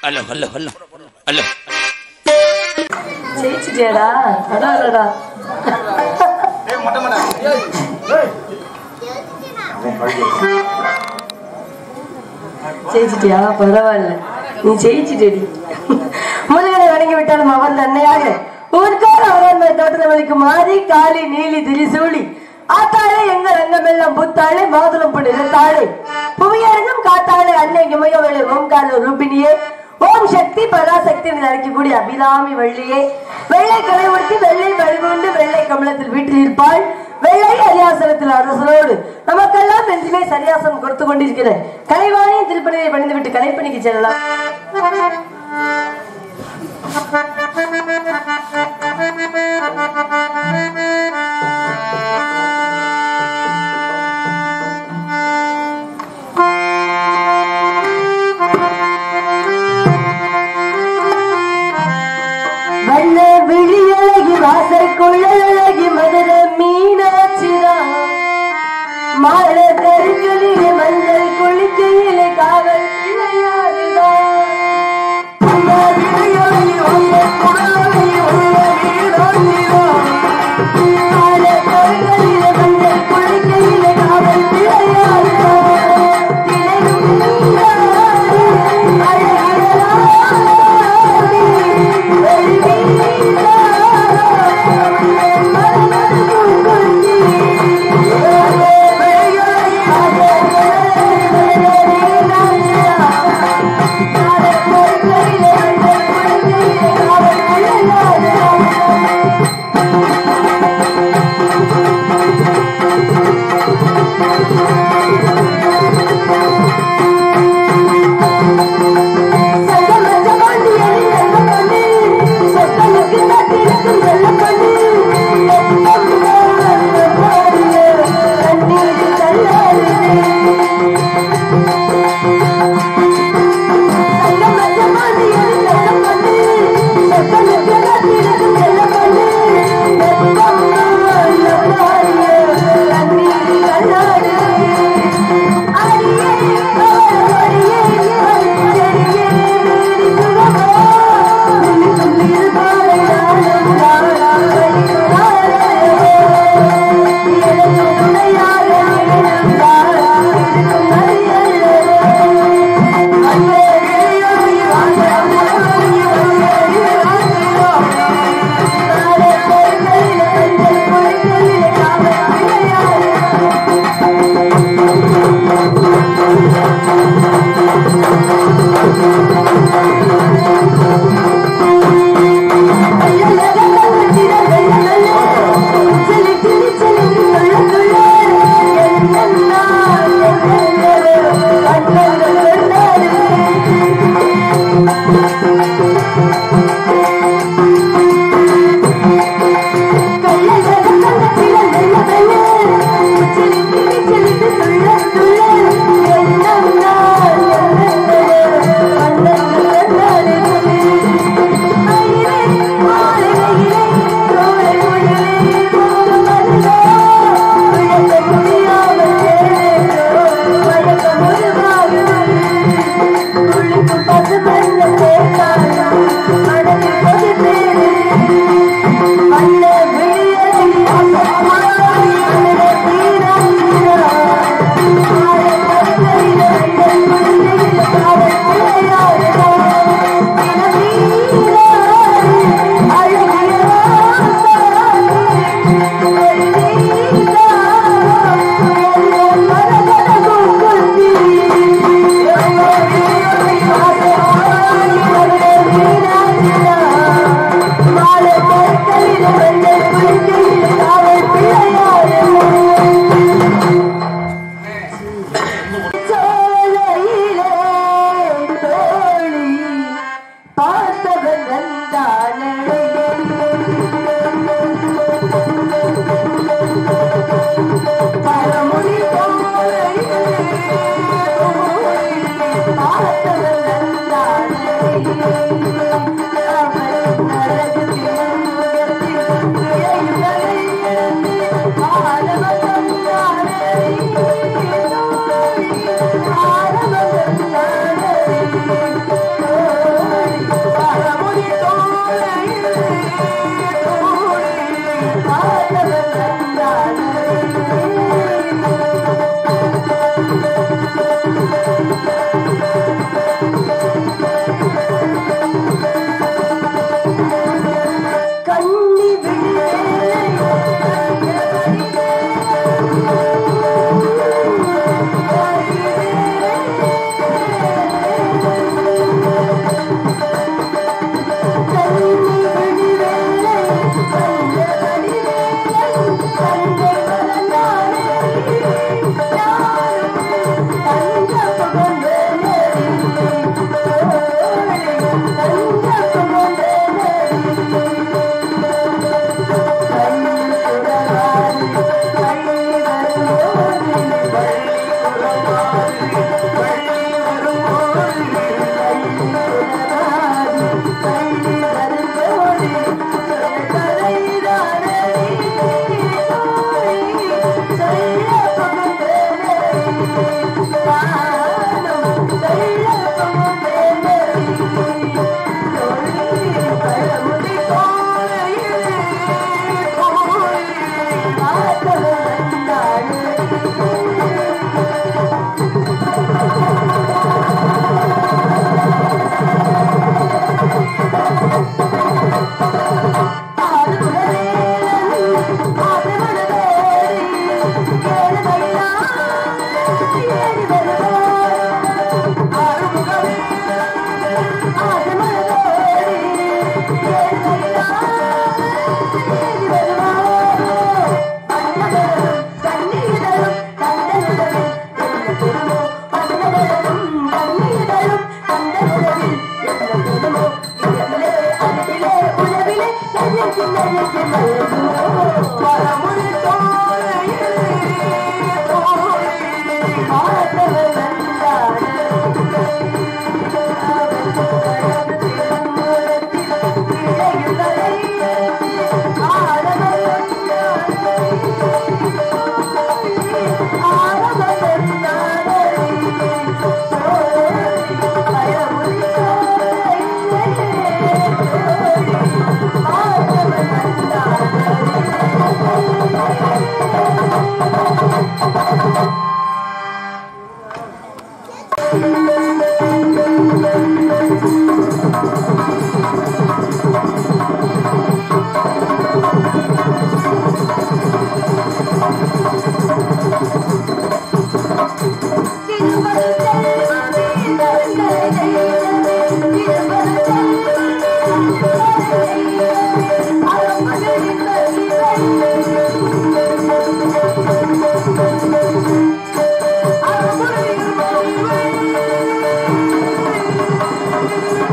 hello hello hello hello ஜெயிச்சிட்டியாடா அடாடா ஜெயிச்சிட்டியா பரவாயில்ல நீ ஜெயிச்சிட்டடி முருகனை வணங்கி விட்டாலும் அவன் தன்னையாக ஊர்க்கார அவராண்மை தோட்டத்தவனுக்கு மாறி காளி நீலி திரிசூலி ஆத்தாளே எங்க ரங்கமெல்லாம் புத்தாளே மாதுளம் புண்ணியத்தாளே புவியரங்கம் காத்தாளே அன்னை இமயவளே ஓம்கால ரூபினியே ஓம் சக்தி பராசக்தி என்று அழைக்கக்கூடிய அபிராமி வள்ளியே வெள்ளை கலை உடுத்தி வெள்ளை வழிகொண்டு வெள்ளை கமலத்தில் வீட்டில் இருப்பாள் வெள்ளை அரியாசனத்தில் அரசனோடு நமக்கெல்லாம் என்றுமே சரியாசனம் கொடுத்து கொண்டிருக்கிற கலைவாணியின் திருப்பணியை பணிந்து விட்டு கலைப்பணிக்கு செல்லலாம் வண்ண விழியழகி வாசற்குழலழகி மதுர மீனாட்சிரா மால கருக்களிலே மஞ்சள் குளிக்கையிலே காவல் பிள்ளையாருதான் வண்ண விழியழகி வாசற்குழலழகி உள்ள மீனாட்சிரா மால கருக்களிலே மஞ்சள் குளிக்கையிலே காவல் பிள்ளையாருதான் திரையும் பார்த்தவன் வந்தானே பரமொழி பார்த்தவன் வந்தானே Thank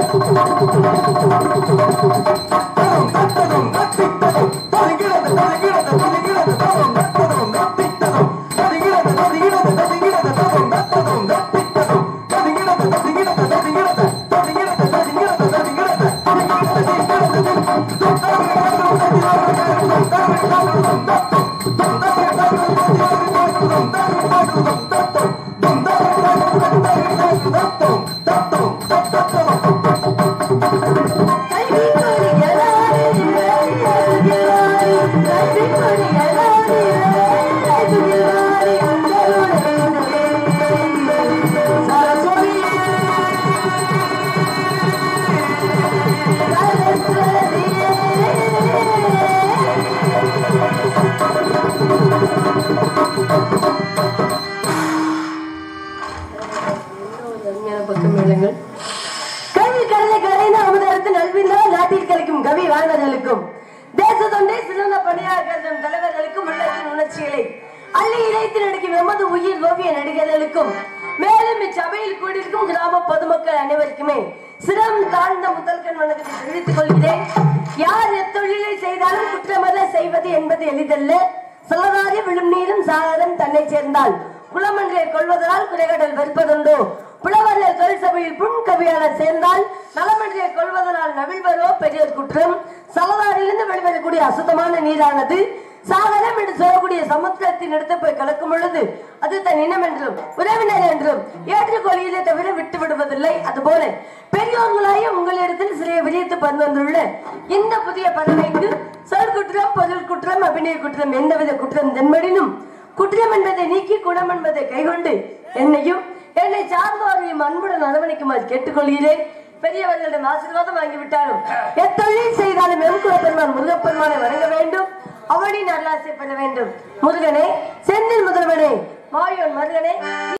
பக்கமேளங்கள் கல்வி கடலை கலைந்த அமுதரத்து நல்வினால் நாட்டில் கலைக்கும் கவி வாழ்வர்களுக்கும் தேச தொண்டை சிறந்த பணியாக கருதும் தலைவர்களுக்கும் உள்ளத்தின் உணர்ச்சிகளை அள்ளி இணைத்து நடிக்கும் எமது உயிர் ஓவிய நடிகர்களுக்கும் மேலும் இச்சபையில் கூடியிருக்கும் கிராம பொதுமக்கள் அனைவருக்குமே சிரம் தாழ்ந்த முதல்கண் வணக்கத்தை தெரிவித்துக் கொள்கிறேன் யார் எத்தொழிலை செய்தாலும் குற்றமல்ல செய்வது என்பது எளிதல்ல சிலதாரி விழும் நீரும் சாகரம் தன்னை சேர்ந்தால் குளமன்றை கொள்வதனால் குறைகடல் வெறுப்பதுண்டோ புலவர்கள் தொழில் சபையில் புன் கவியாளர் சேர்ந்தால் நலமன்றையை கொள்வதனால் நவிழ்வரோ பெரியோர் குற்றம் சலதாரிலிருந்து வெளிவரக்கூடிய அசுத்தமான நீரானது சாகரம் என்று சொல்லக்கூடிய சமுத்திரத்தின் இடத்தை போய் கலக்கும் பொழுது அது தன் இனம் என்றும் உறவினர் என்றும் ஏற்றுக்கொள்கிறதை தவிர விட்டு விடுவதில்லை அதுபோல பெரியோர்களாய உங்களிடத்தில் சிறிய விஜயத்து பந்து வந்துள்ள இந்த புதிய பறவைக்கு சொல் குற்றம் பொருள் குற்றம் அபிநய குற்றம் எந்தவித குற்றம் தென்படினும் குற்றம் என்பதை நீக்கி குணம் என்பதை கைகொண்டு என்னையும் என்னை சார்ந்தோரையும் அன்புடன் அரவணைக்குமாறு கேட்டுக்கொள்கிறேன் பெரியவர்களிடம் ஆசீர்வாதம் வாங்கிவிட்டாலும் எத்தொழில் செய்தாலும் எம்குல பெருமான் முருகப்பெருமானை வணங்க வேண்டும் அவனின் அருளாசை பெற வேண்டும் முருகனே செந்தில் முதல்வனே மாயோன் மருகனே